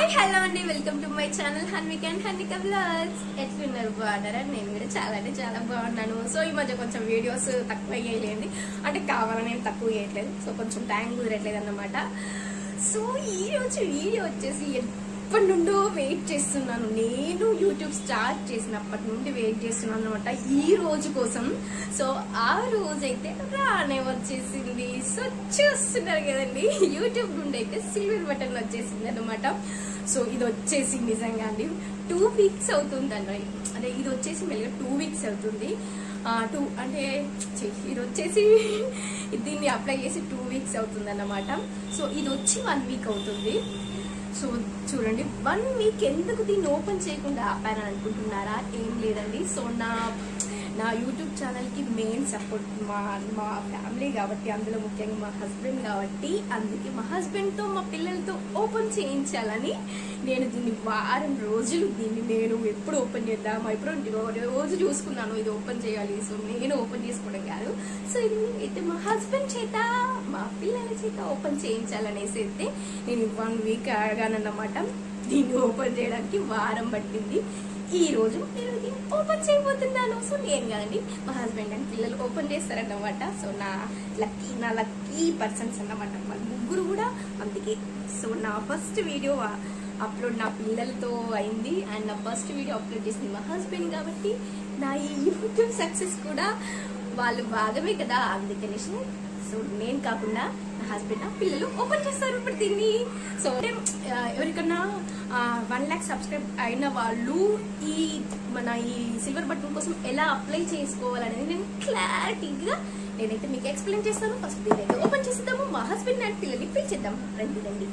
Hi hello అండి welcome to my channel Hanvik and Hanvika blogs ఎట్లున్నారు బాగున్నారా నేను కూడా చాలా అంటే చాలా బాగున్నాను సో ఈ మధ్య కొంచెం వీడియోస్ తక్కువ వేయలేండి అంటే కావాలని ఏం తక్కువ వేయట్లేదు సో కొంచెం టైం కుదరట్లేదు అన్నమాట సో ఈ రోజు వీడియో వచ్చేసి ఎప్పటి నుండో వెయిట్ చేస్తున్నాను నేను యూట్యూబ్ స్టార్ట్ చేసినప్పటి నుండి వెయిట్ చేస్తున్నాను అనమాట ఈ రోజు కోసం సో ఆ రోజు అయితే రానే వచ్చేసింది సో చూస్తున్నారు కదండి యూట్యూబ్ నుండి అయితే సిల్వర్ బటన్ వచ్చేసింది అనమాట సో ఇది వచ్చేసి నిజంగా అండి టూ వీక్స్ అవుతుందండి అంటే ఇది వచ్చేసి మెల్లిగా టూ వీక్స్ అవుతుంది టూ అంటే ఛీ, ఇది వచ్చేసి దీన్ని అప్లై చేసి టూ వీక్స్ అవుతుంది అన్నమాట సో ఇది వచ్చి వన్ వీక్ అవుతుంది సో చూడండి వన్ వీక్ ఎందుకు దీన్ని ఓపెన్ చేయకుండా ఆపానని అనుకుంటున్నారా ఏం లేదండి సో నా నా యూట్యూబ్ ఛానల్కి మెయిన్ సపోర్ట్ మా మా ఫ్యామిలీ కాబట్టి అందులో ముఖ్యంగా మా హస్బెండ్ కాబట్టి అందుకే మా హస్బెండ్తో మా పిల్లలతో ఓపెన్ చేయించాలని నేను దీన్ని వారం రోజులు దీన్ని నేను ఎప్పుడు ఓపెన్ చేద్దాం ఎప్పుడు రోజు చూసుకున్నాను ఇది ఓపెన్ చేయాలి సో నేను ఓపెన్ చేసుకోవడం కాదు సో ఇది అయితే మా హస్బెండ్ చేత మా పిల్లల చేత ఓపెన్ చేయించాలనేసి అయితే నేను వన్ వీక్ అడగానన్నమాట దీన్ని ఓపెన్ చేయడానికి వారం పట్టింది ఈ రోజు నేను దీన్ని ఓపెన్ చేయబోతున్నాను సో నేను కదండి మా హస్బెండ్ అండ్ పిల్లలు ఓపెన్ చేస్తారన్నమాట సో నా లక్కీ నా లక్కీ పర్సన్స్ అన్నమాట వాళ్ళ ముగ్గురు కూడా అందుకే సో నా ఫస్ట్ వీడియో అప్లోడ్ నా పిల్లలతో అయింది అండ్ నా ఫస్ట్ వీడియో అప్లోడ్ చేసింది మా హస్బెండ్ కాబట్టి నా ఈ యూట్యూబ్ సక్సెస్ కూడా వాళ్ళు భాగమే కదా అందుకనేసి సో నేను కాకుండా నా హస్బెండ్ నా పిల్లలు ఓపెన్ చేస్తారు ఇప్పుడు దీన్ని సో అంటే ఆ, ఎవరికన్నా వన్ ల్యాక్ సబ్స్క్రైబ్ అయిన వాళ్ళు ఈ మన ఈ సిల్వర్ బటన్ కోసం ఎలా అప్లై చేసుకోవాలనేది నేను క్లారిటీగా నేనైతే మీకు ఎక్స్ప్లెయిన్ చేస్తాను ఫస్ట్ దీన్ని అయితే ఓపెన్ చేసేద్దాము మా హస్బెండ్ అండ్ పిల్లల్ని పిలిచేద్దాం రండి రండి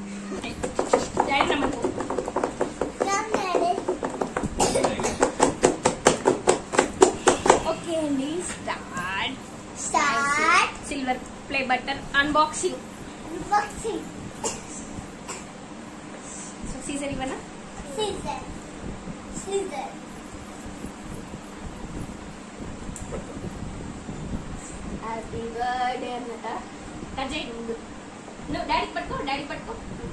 డాడీ నమ్మకం ఓకే అండి start Start silver play button unboxing unboxing so scissor ఇవ్వనా scissor scissor హ్యాపీ బర్త్డే అన్నట కట్ చేయండి ముందు నువ్వు డాడీ పట్టుకో డాడీ పట్టుకో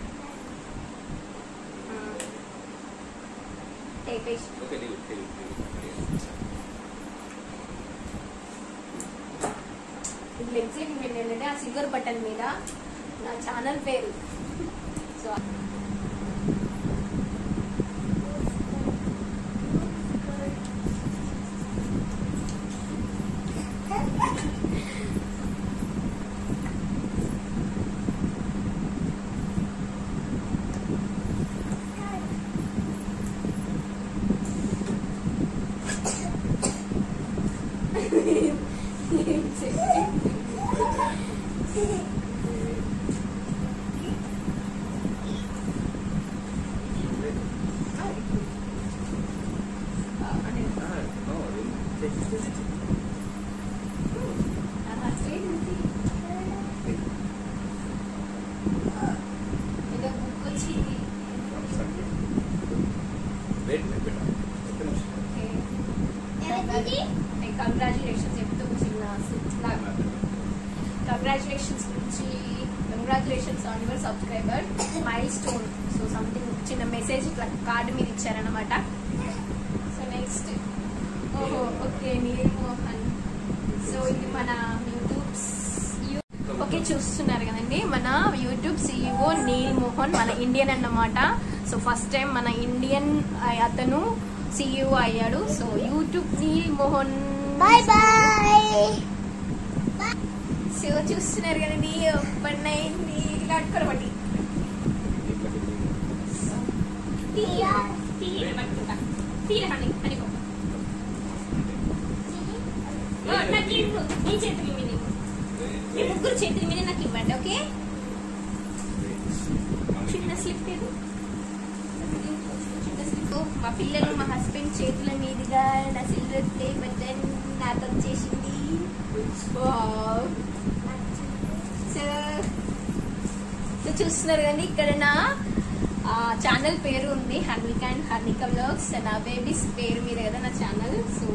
టేప్ వేసి Okay, leave it, leave it, leave it. ఇది ఎగ్జైటింగ్ ఏంటంటే ఆ సిల్వర్ బటన్ మీద నా ఛానల్ పేరు so Ah, no, it's- it's- ఏదో బుక్ వచ్చింది Wait, wait, wait. ఒక్క నిమిషం. ఎవరిది కంగ్రాచులేషన్స్ చెప్తూ చిన్న కంగ్రాచులేషన్స్ గురించి congratulations on your subscriber milestone so something చిన్న మెసేజ్ ఇట్లా కార్డు మీద ఇచ్చారనమాట సో నెక్స్ట్ ఓహో ఓకే నీల్ మోహన్ సో ఇది మన యూట్యూబ్స్ ఓకే చూస్తున్నారు కదండి మన యూట్యూబ్ సిఇఓ నీల్ మోహన్ మన ఇండియన్ అన్నమాట సో ఫస్ట్ టైం మన ఇండియన్ అతను సిఇఓ అయ్యాడు so YouTube Neal Mohan bye bye so చూస్తున్నారు కదండి ఓపెన్ అయింది ఇట్లా అట్టుకోరు బట్టి ఇట్లా Tia. తీర పట్టుకుంటా తీర హని హనికో ఓ, నాకు ఇవ్వు. నీ చేతుల మీద ఇవ్వు. మీ ముగ్గురు చేతుల మీద నాకు ఇవ్వండి ఓకే చిన్న స్లిప్ ఏది చిన్న స్లిప్ మా పిల్లలు మా హస్బెండ్ చేతుల మీదుగా నా సిల్వర్ ప్లే బటన్ నాకు వచ్చేసింది వావ్. సో సో చూస్తున్నారు కదండి ఇక్కడ నా ఛానల్ పేరు ఉంది హర్నిక అండ్ హర్నిక బ్లాగ్స్ నా బేబీస్ పేరు మీద కదా నా ఛానల్ సో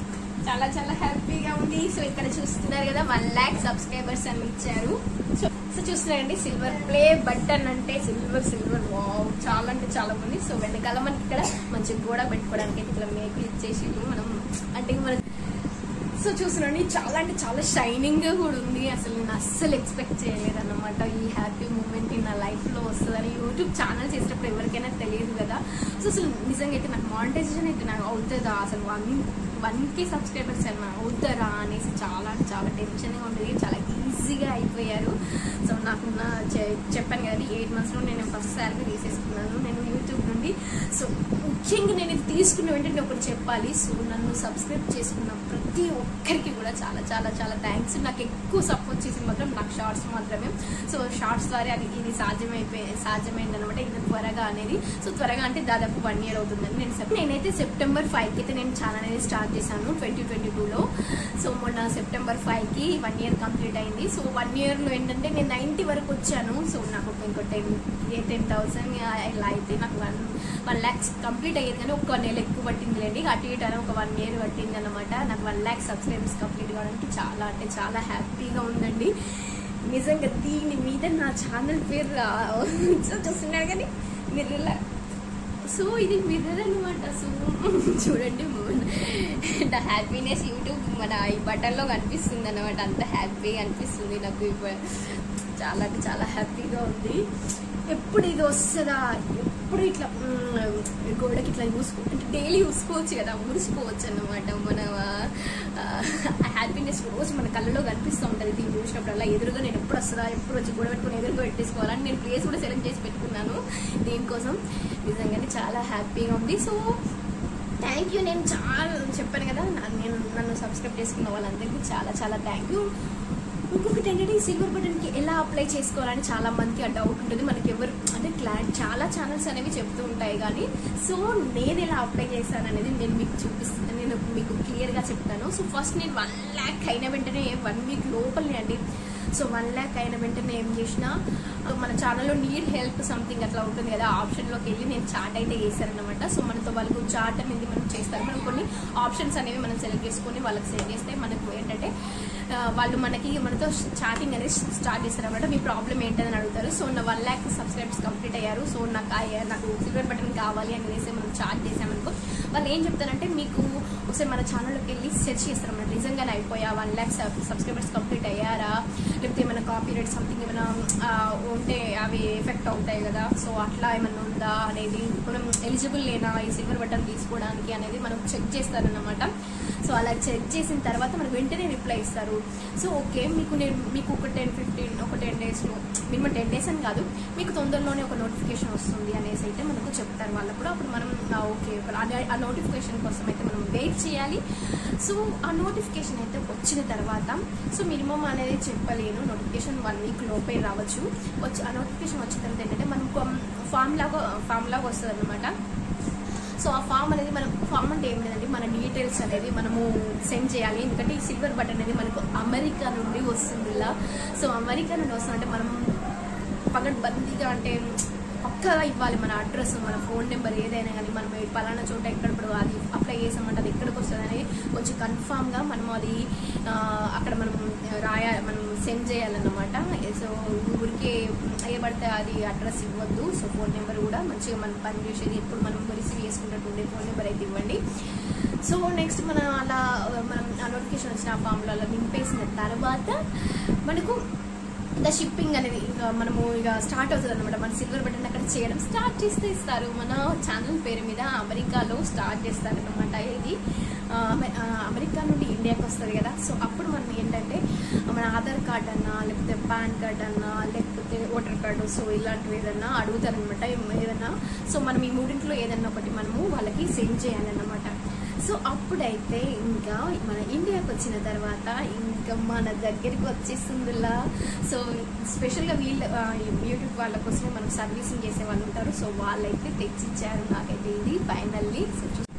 చాలా చాలా హ్యాపీగా ఉంది సో ఇక్కడ చూస్తున్నారు కదా వన్ ల్యాక్ సబ్స్క్రైబర్స్ అని ఇచ్చారు సో సో చూస్తున్నారండి సిల్వర్ ప్లే బటన్ అంటే సిల్వర్ సిల్వర్ వావ్ చాలా అంటే చాలా ఉంది సో వెనకాల మనకి ఇక్కడ మంచి గోడ పెట్టుకోవడానికి అయితే ఇక్కడ మేకులు ఇచ్చేసి మనం అంటే మనం సో చూస్తున్నాండి చాలా అంటే చాలా షైనింగ్ గా కూడా ఉంది అసలు నేను అస్సలు ఎక్స్పెక్ట్ చేయలేదు అన్నమాట ఈ హ్యాపీ మూమెంట్ నా లైఫ్ లో వస్తుందని యూట్యూబ్ ఛానల్ చేసేటప్పుడు ఎవరికైనా తెలియదు కదా సో అసలు నిజంగా అయితే నాకు మానిటైజేషన్ అయితే నాకు అవుతుందా అసలు వన్ వన్ కే సబ్స్క్రైబర్స్ అన్న అవుతారా అనేసి చాలా అంటే చాలా టెన్షన్గా ఉండేది చాలా ఈజీగా అయిపోయారు సో నాకు నా చె- చెప్పాను కదండి ఎయిట్ మంత్స్లో నేను ఫస్ట్ శాలరీ తీసేసుకున్నాను నేను యూట్యూబ్ నుండి సో ముఖ్యంగా నేను ఇది తీసుకున్న వెంటనే ఒకటి చెప్పాలి సో నన్ను సబ్స్క్రైబ్ చేసుకున్న ప్రతి ఒక్కరికి కూడా చాలా చాలా చాలా థ్యాంక్స్ నాకు ఎక్కువ సపోర్ట్ చేసింది మాత్రం నాకు షార్ట్స్ మాత్రమే సో షార్ట్స్ ద్వారా అది ఇది సాధ్యమైపోయి సాధ్యమైంది అనమాట ఇది త్వరగా అనేది సో త్వరగా అంటే దాదాపు వన్ ఇయర్ అవుతుందని నేను సెప్- నేనైతే సెప్టెంబర్ ఫైవ్కి అయితే నేను ఛానల్ అనేది స్టార్ట్ చేశాను ట్వంటీ ట్వంటీ టూలో సో మొన్న సెప్టెంబర్ ఫైవ్కి వన్ ఇయర్ కంప్లీట్ అయింది సో వన్ ఇయర్లో ఏంటంటే నేను నైంటీ వరకు వచ్చాను సో నాకు ఇంకో టెన్ ఏ టెన్ థౌసండ్ ఇలా అయితే నాకు వన్ వన్ ల్యాక్స్ కంప్లీట్ అయ్యేది కానీ ఒక నెల ఎక్కువ పట్టింది లేండి అటు ఇటు అని ఒక వన్ ఇయర్ పట్టింది అనమాట నాకు వన్ ల్యాక్ సబ్స్క్రైబర్స్ కంప్లీట్ కావడానికి చాలా అంటే చాలా హ్యాపీగా ఉందండి నిజంగా దీని మీద నా ఛానల్ పేరు రా- చూస్తున్నాడు కానీ మీరు ఇలా సో ఇది మిర్రర్ అనమాట సో చూడండి ద హ్యాపీనెస్ యూట్యూబ్ మన ఈ బటన్లో కనిపిస్తుంది అనమాట అంత హ్యాపీ అనిపిస్తుంది నాకు ఇప్పుడు చాలా అంటే చాలా హ్యాపీగా ఉంది ఎప్పుడు ఇది వస్తుందా ఎప్పుడు ఇట్లా మ్, గోడకి ఇట్లా చూసుకో అంటే డైలీ చూసుకోవచ్చు కదా మురిసిపోవచ్చు అన్నమాట మన హ్యాపీనెస్ రోజు మన కళ్ళలో కనిపిస్తూ ఉంటుంది దీన్ని చూసినప్పుడల్లా ఎదురుగా నేను ఎప్పుడు వస్తుందా ఎప్పుడు వచ్చి గోడ పెట్టుకుని ఎదురుగా పెట్టేసుకోవాలని నేను ప్లేస్ కూడా సెలెక్ట్ చేసి పెట్టుకున్నాను దీనికోసం నిజంగానే చాలా హ్యాపీగా ఉంది సో థ్యాంక్ యూ నేను చాలా చెప్పాను కదా నా- నేను నన్ను సబ్స్క్రైబ్ చేసుకున్న వాళ్ళందరికీ చాలా చాలా థ్యాంక్ యూ ఇంకొకటి ఏంటంటే ఈ సిల్వర్ బటన్కి ఎలా అప్లై చేసుకోవాలని చాలా మందికి ఆ డౌట్ ఉంటుంది మనకి ఎవరు అంటే క్లారిటీ చాలా ఛానల్స్ అనేవి చెప్తూ ఉంటాయి కానీ సో నేను ఎలా అప్లై చేశాను అనేది నేను మీకు చూపిస్తాను నేను మీకు క్లియర్గా చెప్తాను సో ఫస్ట్ నేను వన్ ల్యాక్ అయిన వెంటనే వన్ వీక్ లోపలనే అండి సో వన్ ల్యాక్ అయిన వెంటనే ఏం చేసినా మన ఛానల్లో నీడ్ హెల్ప్ సంథింగ్ అట్లా ఉంటుంది కదా ఆప్షన్లోకి వెళ్ళి నేను చాట్ అయితే చేశారనమాట సో మనతో వాళ్ళకు చాట్ అనేది మనం చేస్తారు మనం కొన్ని ఆప్షన్స్ అనేవి మనం సెలెక్ట్ చేసుకొని వాళ్ళకి సెండ్ చేస్తే మనకు ఏంటంటే ఆ, వాళ్ళు మనకి మనతో చాటింగ్ అనేది స్టార్ట్ చేస్తారు అనమాట మీ ప్రాబ్లం ఏంటని అడుగుతారు సో నా వన్ ల్యాక్ సబ్స్క్రైబర్స్ కంప్లీట్ అయ్యారు సో నాకు ఆ- నాకు సిల్వర్ బటన్ కావాలి అని అనేసి మనం చాట్ చేసామనుకో వాళ్ళు ఏం చెప్తారంటే మీకు ఒకసారి మన ఛానల్లోకి వెళ్ళి సెర్చ్ చేస్తారు అన్నమాట నిజంగానే అయిపోయా వన్ ల్యాక్ సబ్స్క్రైబర్స్ కంప్లీట్ అయ్యారా లేకపోతే ఏమైనా కాపీ రైట్ సంథింగ్ ఏమైనా ఆ, ఉంటే అవి ఎఫెక్ట్ అవుతాయి కదా సో అట్లా ఏమైనా ఉందా అనేది మనం ఎలిజిబుల్ లేనా ఈ సిల్వర్ బటన్ తీసుకోవడానికి అనేది మనం చెక్ చేస్తారన్నమాట సో అలా చెక్ చేసిన తర్వాత మనకు వెంటనే రిప్లై ఇస్తారు సో ఓకే మీకు నేను మీకు ఒక టెన్ ఫిఫ్టీన్ ఒక టెన్ డేస్లో మినిమం టెన్ డేస్ అని కాదు మీకు తొందరలోనే ఒక నోటిఫికేషన్ వస్తుంది అనేసి అయితే మనకు చెప్తారు వాళ్ళప్పుడు అప్పుడు మనం ఆ, ఓకే ఆ- ఆ నోటిఫికేషన్ కోసం అయితే మనం వెయిట్ చేయాలి సో ఆ నోటిఫికేషన్ అయితే వచ్చిన తర్వాత సో మినిమం అనేది చెప్పలేను నోటిఫికేషన్ వన్ వీక్ లోపే రావచ్చు వచ్చి ఆ నోటిఫికేషన్ వచ్చిన తర్వాత ఏంటంటే మనం ఫామ్ లాగా ఫామ్ లాగా వస్తుంది అనమాట సో ఆ ఫామ్ అనేది మనం ఫామ్ అంటే ఏం లేదండి మన డీటెయిల్స్ అనేది మనము సెండ్ చేయాలి ఎందుకంటే ఈ సిల్వర్ బటన్ అనేది మనకు అమెరికా నుండి వస్తుంది ఇలా సో అమెరికా నుండి వస్తుందంటే మనం పగడ్బందీగా అంటే పక్కగా ఇవ్వాలి మన అడ్రస్ మన ఫోన్ నెంబర్ ఏదైనా కానీ మనం ఈ పలానా చోట ఎక్కడ ఇప్పుడు అది అప్లై చేసామంటే అది ఎక్కడికి వస్తుంది అనేది కొంచెం కన్ఫామ్గా మనం అది ఆ, అక్కడ మనం రాయ మనం సెండ్ చేయాలన్నమాట సో ఊరికే ఏ పడితే అది అడ్రస్ ఇవ్వద్దు సో ఫోన్ నెంబర్ కూడా మంచిగా మనం పనిచేసేది ఎప్పుడు మనం రిసీవ్ చేసుకున్నట్టు ఉండే ఫోన్ నెంబర్ అయితే ఇవ్వండి సో నెక్స్ట్ మనం అలా మనం ఆ నోటిఫికేషన్ వచ్చిన ఆ ఫామ్లో అలా నింపేసిన తర్వాత మనకు ద షిప్పింగ్ అనేది ఇక మనము ఇక స్టార్ట్ అవుతుంది అనమాట మన సిల్వర్ బటన్ అక్కడ చేయడం స్టార్ట్ చేస్తే ఇస్తారు మన ఛానల్ పేరు మీద అమెరికాలో స్టార్ట్ చేస్తారు అనమాట ఇది ఆ, అమె- ఆ, అమెరికా నుండి ఇండియాకి వస్తుంది కదా సో అప్పుడు మనం ఏంటంటే మన ఆధార్ కార్డ్ అన్నా లేకపోతే పాన్ కార్డ్ అన్నా లేకపోతే ఓటర్ కార్డు సో ఇలాంటివి ఏదన్నా అడుగుతారనమాట ఏదన్నా సో మనం ఈ మూడింట్లో ఏదన్నా ఒకటి మనము వాళ్ళకి సెండ్ చేయాలన్నమాట సో అప్పుడైతే ఇంకా మన ఇండియాకి వచ్చిన తర్వాత ఇంకా మన దగ్గరికి వచ్చేస్తుందిలా సో స్పెషల్గా వీళ్ళ ఆ, యూట్యూబ్ వాళ్ళ కోసమే మనం సర్వీసింగ్ చేసే వాళ్ళు ఉంటారు సో వాళ్ళైతే తెచ్చిచ్చారు నాకైతే ఇది ఫైనల్లీ సో చూ-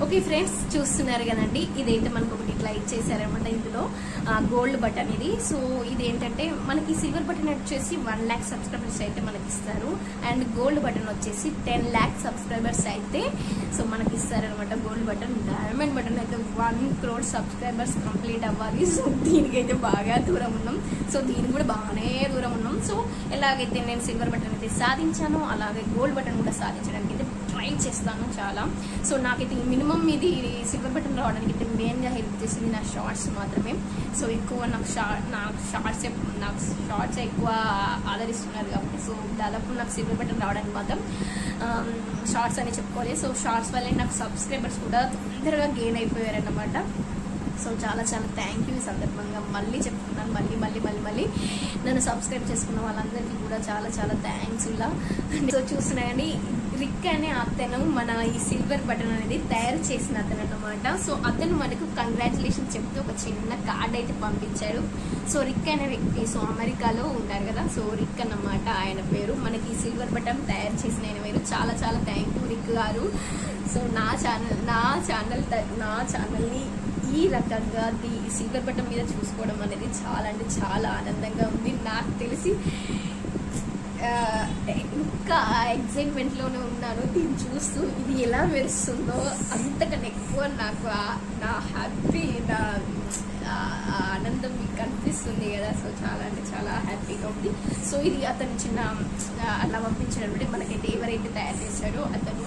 ఓకే ఫ్రెండ్స్ చూస్తున్నారు కదండి ఇదైతే మనకు ఒకటి ఇట్లా ఇచ్చేసారనమాట ఇందులో గోల్డ్ బటన్ ఇది సో ఇది ఏంటంటే మనకి సిల్వర్ బటన్ వచ్చేసి వన్ ల్యాక్ సబ్స్క్రైబర్స్ అయితే మనకి ఇస్తారు అండ్ గోల్డ్ బటన్ వచ్చేసి టెన్ ల్యాక్ సబ్స్క్రైబర్స్ అయితే సో మనకి ఇస్తారనమాట గోల్డ్ బటన్ డైమండ్ బటన్ అయితే వన్ క్రోడ్ సబ్స్క్రైబర్స్ కంప్లీట్ అవ్వాలి సో దీనికైతే బాగా దూరం ఉన్నాం సో దీనికి కూడా బాగానే దూరం ఉన్నాం సో ఎలాగైతే నేను సిల్వర్ బటన్ అయితే సాధించానో అలాగే గోల్డ్ బటన్ కూడా సాధించడానికి అయితే ట్రై చేస్తాను చాలా సో నాకైతే మినిమం ఇది సిల్వర్ బటన్ రావడానికి అయితే మెయిన్గా హెల్ప్ చేసింది నా షార్ట్స్ మాత్రమే సో ఎక్కువ నాకు షార్ట్ నా షార్ట్స్ నాకు షార్ట్స్ ఎక్కువ ఆదరిస్తున్నారు కాబట్టి సో దాదాపు నాకు సిల్వర్ బటన్ రావడానికి మాత్రం షార్ట్స్ అని చెప్పుకోవాలి సో షార్ట్స్ వల్లే నాకు సబ్స్క్రైబర్స్ కూడా తొందరగా గెయిన్ అయిపోయారన్నమాట సో చాలా చాలా థ్యాంక్ యూ ఈ సందర్భంగా మళ్ళీ చెప్తున్నాను మళ్ళీ మళ్ళీ మళ్ళీ మళ్ళీ నన్ను సబ్స్క్రైబ్ చేసుకున్న వాళ్ళందరికీ కూడా చాలా చాలా థ్యాంక్స్ ఇలా సో చూస్తున్నాయండి రిక్ అనే అతను మన ఈ సిల్వర్ బటన్ అనేది తయారు చేసిన అతను అనమాట సో అతను మనకు కంగ్రాచులేషన్ చెప్తూ ఒక చిన్న కార్డ్ అయితే పంపించాడు సో రిక్ అనే వ్యక్తి సో అమెరికాలో ఉంటారు కదా సో రిక్ అన్నమాట ఆయన పేరు మనకి ఈ సిల్వర్ బటన్ తయారు చేసిన ఆయన పేరు చాలా చాలా థ్యాంక్ యూ రిక్ గారు సో నా ఛానల్ నా ఛానల్ నా ఛానల్ని ఈ రకంగా ది సిల్వర్ బటన్ మీద చూసుకోవడం అనేది చాలా అంటే చాలా ఆనందంగా ఉంది నాకు తెలిసి ఆ, ఇంకా ఎగ్జైట్మెంట్ లోనే ఉన్నాను దీన్ని చూస్తూ ఇది ఎలా మెరుస్తుందో అంతకన్నా ఎక్కువ నాకు ఆ- నా హ్యాపీ నా ఆ ఆ ఆనందం మీకు కనిపిస్తుంది కదా సో చాలా అంటే చాలా హ్యాపీగా ఉంది సో ఇది అతను చిన్న ఆ, అలా పంపించినప్పుడు మనకైతే ఎవరైతే తయారు చేశాడో అతను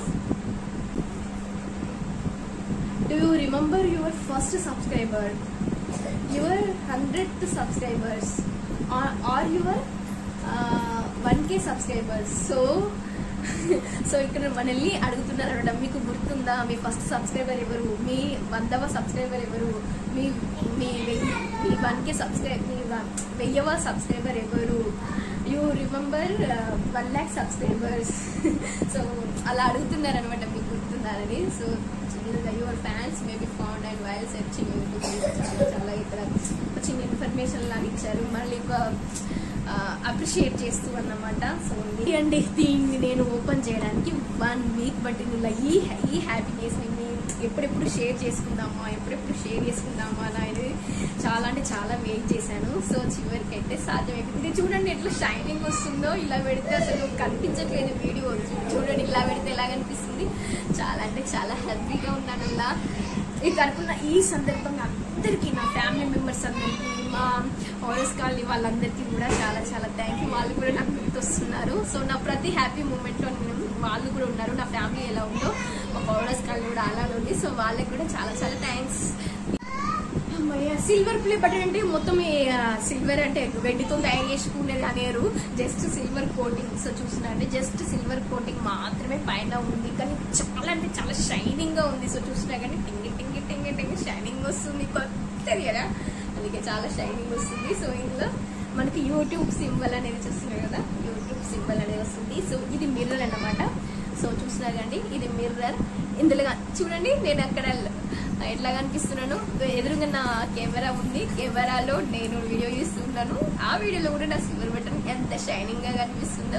do you remember your first subscriber your hundred subscribers or your one K subscribers so so ఇక్కడ మనల్ని అడుగుతున్నారు అనమాట మీకు గుర్తుందా మీ ఫస్ట్ సబ్స్క్రైబర్ ఎవరు మీ వందవ సబ్స్క్రైబర్ ఎవరు మీ మీ వెయ్యి మీ వన్ కే సబ్స్క్రైబ్ మీ వ- వెయ్యవ సబ్స్క్రైబర్ ఎవరు you remember one lakh subscribers so అలా అడుగుతున్నారు అనమాట మీకు గుర్తున్నారని so your fans maybe found and while searching చాలా చాలా ఇక్కడ ఒక చిన్న ఇన్ఫర్మేషన్ లాగా ఇచ్చారు మళ్ళీ ఒక అప్రిషియేట్ చేస్తూ అన్నమాట సో ఇది అండి దీన్ని నేను ఓపెన్ చేయడానికి వన్ వీక్ పట్టింది ఇలా ఈ ఈ హ్యాపీనెస్ ని ఎప్పుడెప్పుడు షేర్ చేసుకుందామా ఎప్పుడెప్పుడు షేర్ చేసుకుందామా అనేది చాలా అంటే చాలా వెయిట్ చేశాను సో చివరికి అయితే సాధ్యమైపోయింది ఇది చూడండి ఎట్లా షైనింగ్ వస్తుందో ఇలా పెడితే అసలు కనిపించట్లేదు వీడియో చూడండి ఇలా పెడితే ఎలా కనిపిస్తుంది చాలా అంటే చాలా హ్యాపీగా ఉన్నాను ఇలా ఈ కనుకున్న ఈ సందర్భంగా అందరికీ నా ఫ్యామిలీ మెంబర్స్ అందరికీ మా ఆర్ఎస్ కాలనీ వాళ్ళందరికీ కూడా చాలా చాలా థ్యాంక్ యూ వాళ్ళు కూడా నాకు గుర్తొస్తున్నారు సో నా ప్రతి హ్యాపీ మూమెంట్లో నేను వాళ్ళు కూడా ఉన్నారు నా ఫ్యామిలీ ఎలా ఉందో మా పౌడర్స్ కాలనీ కూడా అలానే ఉంది సో వాళ్ళకి కూడా చాలా చాలా థ్యాంక్స్ సిల్వర్ ప్లే బటన్ అంటే మొత్తం సిల్వర్ అంటే వెండితో తయారు చేసుకునేది అనేరు జస్ట్ సిల్వర్ కోటింగ్ సో చూస్తున్నారంటే జస్ట్ సిల్వర్ కోటింగ్ మాత్రమే పైన ఉంది కానీ చాలా అంటే చాలా షైనింగ్ గా ఉంది సో చూసినా కానీ టింగి టింగి టింగి టింగి షైనింగ్ వస్తుంది కొత్తది కదా అందుకే చాలా షైనింగ్ వస్తుంది సో ఇందులో మనకి యూట్యూబ్ సింబల్ అనేది చూస్తున్నారు కదా యూట్యూబ్ సింబల్ అనేది వస్తుంది సో ఇది మిర్రర్ అన్నమాట సో చూస్తున్నారు కండి ఇది మిర్రర్ ఇందులో గా- చూడండి నేను అక్కడ ఎట్లా కనిపిస్తున్నాను ఎదురుగా నా కెమెరా ఉంది కెమెరాలో నేను వీడియో తీస్తున్నాను ఆ వీడియోలో కూడా నా సిల్వర్ బటన్ ఎంత షైనింగ్ గా కనిపిస్తుందో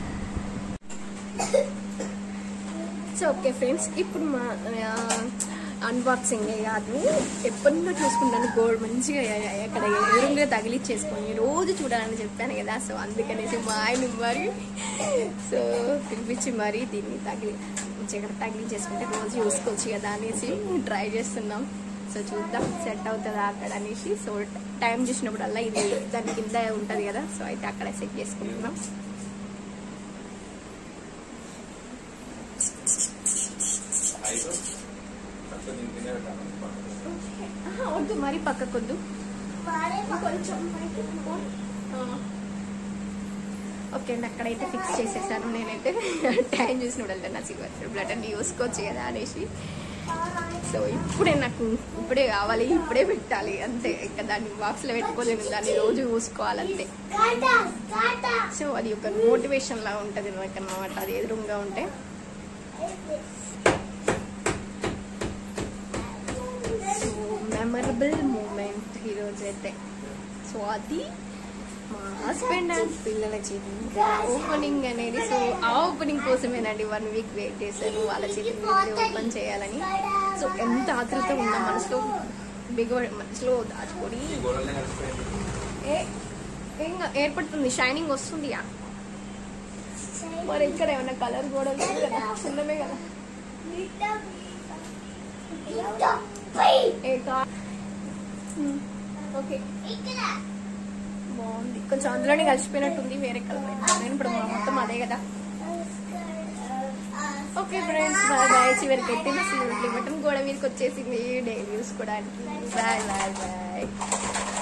సో ఓకే ఫ్రెండ్స్ ఇప్పుడు మా అన్బాక్సింగ్ కాదు ఎప్పటినో చూసుకుంటాను గోల్డ్ మంచిగా అక్కడ ఎదురుగా తగిలిచ్చేసుకొని రోజు చూడాలని చెప్పాను కదా సో అందుకనేసి మా ఆయన మరి సో పిలిపించి మరి దీన్ని తగిలి మంచిగా ఇక్కడ తగిలించేసుకుంటే రోజు చూసుకోవచ్చు కదా అనేసి ట్రై చేస్తున్నాం సో చూద్దాం సెట్ అవుతుందా అక్కడ అనేసి సో టైం చూసినప్పుడల్లా ఇది దాని కింద ఉంటుంది కదా సో అయితే అక్కడ సెట్ చేసుకుంటున్నాం ఐదు తక్కువ తింటేనే పెట్టాలి ఆహా, వద్దు మరి పక్కకొద్దు వాడే కొంచెం పైకి పో. ఆ. ఓకే అండి అక్కడైతే ఫిక్స్ చేసేసాను నేనైతే టైం చూసినప్పుడు నా సిల్వర్ బ్లడ్ అన్ని చూసుకోవచ్చు కదా అనేసి సో ఇప్పుడే నాకు ఇప్పుడే కావాలి ఇప్పుడే పెట్టాలి అంతే ఇంకా దాన్ని బాక్స్లో పెట్టుకోలేను దాన్ని రోజు చూసుకోవాలంతే కాటా కాటా సో అది ఒక మోటివేషన్ లా ఉంటుంది నాకు అన్నమాట అది ఎదురుగా ఉంటే సో మెమరబుల్ మూమెంట్ ఈరోజు అయితే సో అది మా హస్బెండ్ అండ్ పిల్లల చేతి ఓపెనింగ్ అనేది సో ఆ ఓపెనింగ్ కోసమేనండి వన్ వీక్ వెయిట్ చేశాను వాళ్ళ చేతి ఓపెన్ చేయాలని సో ఎంత ఆతృత ఉందా మనసులో బిగ మనసులో దాచుకొని ఈ గోడలనే కలిసిపోయింది ఏ ఏం కా- ఏర్పడుతుంది షైనింగ్ వస్తుంది ఆ. మరి ఇక్కడ ఏమన్నా కలర్ కూడా లేదు కదా చిన్నమే కదా ఏ కా- హ్మ్. ఓకే ఇక్కడ బాగుంది కొంచెం అందులోనే కలిసిపోయినట్టుంది వేరే కలర్ నేను ఇప్పుడు మా మొత్తం అదే కదా ఓకే ఫ్రెండ్స్ బాయ్ బాయ్ చివరికి ఎత్తిన స్లీవ్ బటన్ గోడ మీదకి వచ్చేసింది డైలీ చూసుకోవడానికి బాయ్ బాయ్ బాయ్